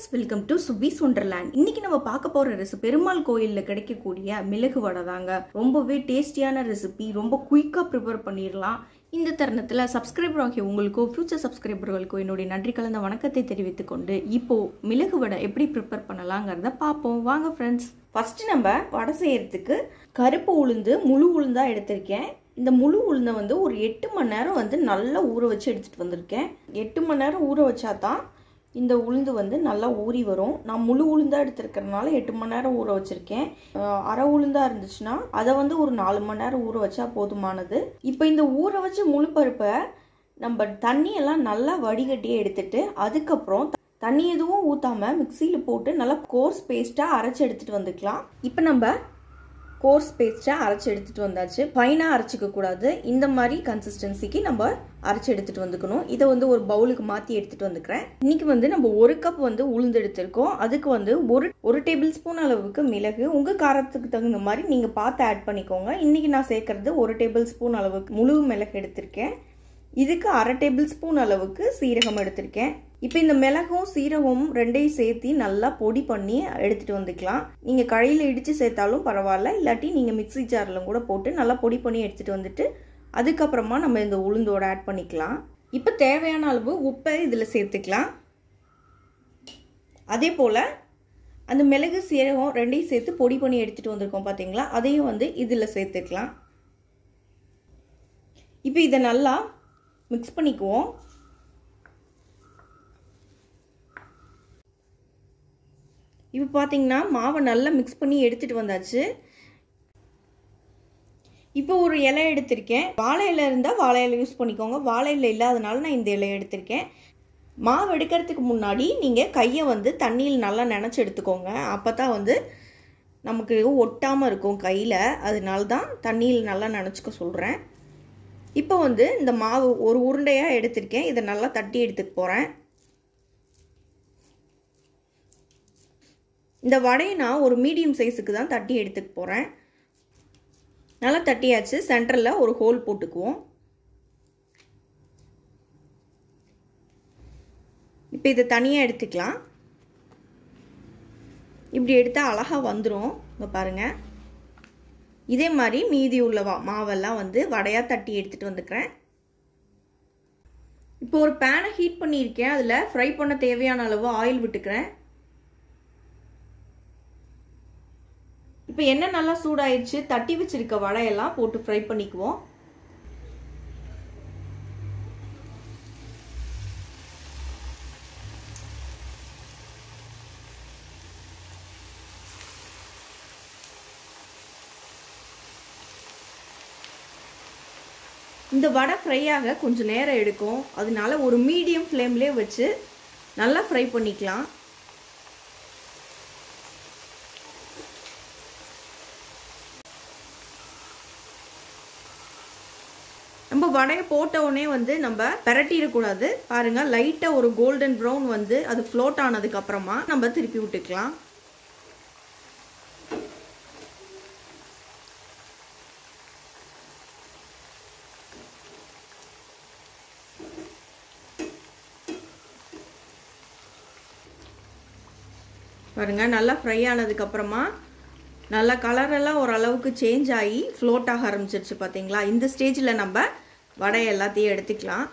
friends welcome to Subi's Wonderland இன்னைக்கு நம்ம பார்க்க போற ரெசிபி பெருமாள் கோயிலில் கிடைக்கக்கூடிய மிளகு வடை தாங்க ரொம்பவே டேஸ்டியான ரெசிபி ரொம்ப குயிக்காக ப்ரிப்பேர் பண்ணிடலாம் இந்த தருணத்தில் சப்ஸ்கிரைபர் ஆகிய உங்களுக்கோ ஃபியூச்சர் சப்ஸ்கிரைபர்களுக்கோ என்னுடைய நன்றி கலந்த வணக்கத்தை தெரிவித்துக் கொண்டு இப்போ மிளகு வடை எப்படி ப்ரிப்பேர் பண்ணலாங்கிறத பார்ப்போம் வாங்க ஃப்ரெண்ட்ஸ் ஃபர்ஸ்ட் நம்ம வடை செய்யறதுக்கு கருப்பு உளுந்து முழு உளுந்தா எடுத்திருக்கேன் இந்த முழு உளுந்தை வந்து ஒரு எட்டு மணி நேரம் வந்து நல்லா ஊற வச்சு எடுத்துகிட்டு வந்திருக்கேன் எட்டு மணி நேரம் ஊற வச்சா தான் இந்த உளுந்து வந்து நல்லா ஊறி வரும் நான் முழு உளுந்தாக எடுத்துருக்கறனால எட்டு மணி நேரம் ஊற வச்சுருக்கேன் அரை உளுந்தாக இருந்துச்சுன்னா அதை வந்து ஒரு நாலு மணி நேரம் ஊற வச்சா போதுமானது இப்போ இந்த ஊற வச்ச முழு பருப்பை நம்ம தண்ணியெல்லாம் நல்லா வடிகட்டியே எடுத்துட்டு அதுக்கப்புறம் தண்ணி எதுவும் ஊற்றாமல் மிக்சியில் போட்டு நல்லா கோர்ஸ் பேஸ்ட்டாக அரைச்சி எடுத்துகிட்டு வந்துக்கலாம் இப்போ நம்ம கோர்ஸ் பேஸ்ட்டாக அரைச்சி எடுத்துகிட்டு வந்தாச்சு ஃபைனாக அரைச்சிக்க கூடாது இந்த மாதிரி கன்சிஸ்டன்சிக்கு நம்ம அரைச்சி எடுத்துகிட்டு வந்துக்கணும் இதை வந்து ஒரு பவுலுக்கு மாற்றி எடுத்துகிட்டு வந்துக்கிறேன் இன்றைக்கி வந்து நம்ம ஒரு கப் வந்து உளுந்து எடுத்திருக்கோம் அதுக்கு வந்து ஒரு ஒரு டேபிள் ஸ்பூன் அளவுக்கு மிளகு உங்கள் காரத்துக்கு தகுந்த மாதிரி நீங்கள் பார்த்து ஆட் பண்ணிக்கோங்க இன்றைக்கி நான் சேர்க்குறது ஒரு டேபிள் ஸ்பூன் அளவுக்கு முழு மிளகு எடுத்திருக்கேன் இதுக்கு அரை டேபிள் ஸ்பூன் அளவுக்கு சீரகம் எடுத்திருக்கேன் இப்போ இந்த மிளகும் சீரகமும் ரெண்டையும் சேர்த்து நல்லா பொடி பண்ணி எடுத்துகிட்டு வந்துக்கலாம் நீங்கள் கழையில் இடித்து சேர்த்தாலும் பரவாயில்ல இல்லாட்டி நீங்கள் மிக்சி ஜாரில் கூட போட்டு நல்லா பொடி பண்ணி எடுத்துகிட்டு வந்துட்டு அதுக்கப்புறமா நம்ம இந்த உளுந்தோட ஆட் பண்ணிக்கலாம் இப்போ தேவையான அளவு உப்பை இதில் சேர்த்துக்கலாம் அதே போல் அந்த மிளகு சீரகம் ரெண்டையும் சேர்த்து பொடி பண்ணி எடுத்துகிட்டு வந்திருக்கோம் பார்த்தீங்களா அதையும் வந்து இதில் சேர்த்துக்கலாம் இப்போ இதை நல்லா மிக்ஸ் பண்ணிக்குவோம் இப்போ பார்த்தீங்கன்னா மாவை நல்லா மிக்ஸ் பண்ணி எடுத்துகிட்டு வந்தாச்சு இப்போ ஒரு இலை எடுத்திருக்கேன் வாழை இலை இருந்தால் வாழை இலை யூஸ் பண்ணிக்கோங்க வாழை இலை இல்லாதனால நான் இந்த இலையை எடுத்திருக்கேன் மாவு எடுக்கிறதுக்கு முன்னாடி நீங்கள் கையை வந்து தண்ணியில் நல்லா நினச்சி எடுத்துக்கோங்க அப்போ தான் வந்து நமக்கு ஒட்டாமல் இருக்கும் கையில் அதனால தான் தண்ணியில் நல்லா நினச்சிக்க சொல்கிறேன் இப்போ வந்து இந்த மாவு ஒரு உருண்டையாக எடுத்திருக்கேன் இதை நல்லா தட்டி எடுத்துக்க போகிறேன் இந்த வடையை நான் ஒரு மீடியம் சைஸுக்கு தான் தட்டி எடுத்துக்க போகிறேன் நல்லா தட்டியாச்சு சென்டரில் ஒரு ஹோல் போட்டுக்குவோம் இப்போ இதை தனியாக எடுத்துக்கலாம் இப்படி எடுத்தால் அழகாக வந்துடும் இங்கே பாருங்கள் இதே மாதிரி மீதி உள்ள மாவெல்லாம் வந்து வடையாக தட்டி எடுத்துகிட்டு வந்துக்கிறேன் இப்போ ஒரு பேனை ஹீட் பண்ணியிருக்கேன் அதில் ஃப்ரை பண்ண தேவையான அளவு ஆயில் விட்டுக்கிறேன் இப்போ எண்ணெய் நல்லா சூடாயிடுச்சு தட்டி வச்சிருக்க வடையெல்லாம் போட்டு ஃப்ரை பண்ணிக்குவோம் இந்த வடை ஃப்ரை ஆக கொஞ்சம் நேரம் எடுக்கும் அதனால ஒரு மீடியம் ஃப்ளேம்லேயே வச்சு நல்லா ஃப்ரை பண்ணிக்கலாம் நம்ம வடையை போட்ட உடனே வந்து நம்ம பெரட்டிடக்கூடாது பாருங்க லைட்டாக ஒரு கோல்டன் ப்ரௌன் வந்து அது ஃப்ளோட் ஆனதுக்கு அப்புறமா நம்ம திருப்பி விட்டுக்கலாம் பாருங்கள் நல்லா ஃப்ரை ஆனதுக்கப்புறமா நல்லா கலரெல்லாம் ஓரளவுக்கு சேஞ்ச் ஆகி ஃப்ளோட் ஆக ஆரம்பிச்சிருச்சு பார்த்தீங்களா இந்த ஸ்டேஜில் நம்ம வடை எல்லாத்தையும் எடுத்துக்கலாம்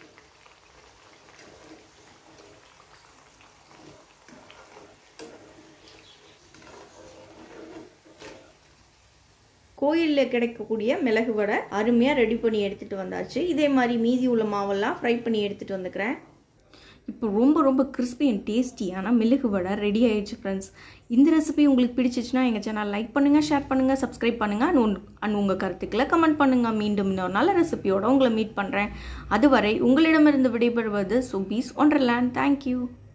கோயிலில் கிடைக்கக்கூடிய மிளகு வடை அருமையாக ரெடி பண்ணி எடுத்துகிட்டு வந்தாச்சு இதே மாதிரி மீதி உள்ள மாவெல்லாம் ஃப்ரை பண்ணி எடுத்துகிட்டு வந்துக்கிறேன் இப்போ ரொம்ப ரொம்ப கிறிஸ்பி அண்ட் டேஸ்டியான மிளகு வடை ரெடி ஆயிடுச்சு ஃப்ரெண்ட்ஸ் இந்த ரெசிபி உங்களுக்கு பிடிச்சிச்சுன்னா எங்கள் சேனல் லைக் பண்ணுங்கள் ஷேர் பண்ணுங்கள் சப்ஸ்கிரைப் பண்ணுங்கள் அண்ட் அண்ட் உங்கள் கருத்துக்களை கமெண்ட் பண்ணுங்கள் மீண்டும் இன்னொரு நல்ல ரெசிபியோட உங்களை மீட் பண்ணுறேன் அதுவரை உங்களிடமிருந்து விடைபெறுவது சுபீஸ் ஒன்றர்லேண்ட் தேங்க்யூ